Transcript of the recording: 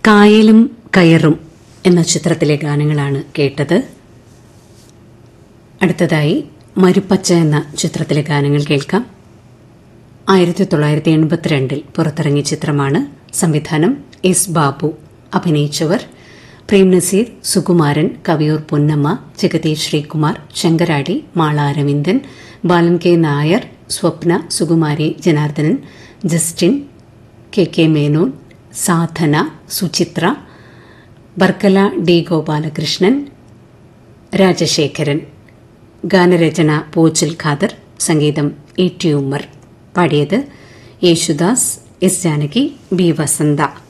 കായലും കയറും എന്ന ചിത്രത്തിലെ ഗാനങ്ങളാണ് കേട്ടത് അടുത്തതായി മരുപ്പച്ച എന്ന ചിത്രത്തിലെ ഗാനങ്ങൾ കേൾക്കാം ആയിരത്തി തൊള്ളായിരത്തി എൺപത്തിരണ്ടിൽ പുറത്തിറങ്ങിയ ചിത്രമാണ് സംവിധാനം എസ് ബാബു അഭിനയിച്ചവർ Prem Nazir Sukumaran Kaviyoor Ponnamma Jagadish Sreekumar Sankaradi Mala Aravindan Balan K Nair Swapna Sukumari Janardhanan Justin K K Menon Sadhana Suchitra ബർക്കല ഡി ഗോപാലകൃഷ്ണൻ രാജശേഖരൻ ഗാനരചന പോച്ചിൽ ഖാദർ സംഗീതം എ ടി ഉമ്മർ പാടിയത് യേശുദാസ് എസ് ജാനകി ബി വസന്ത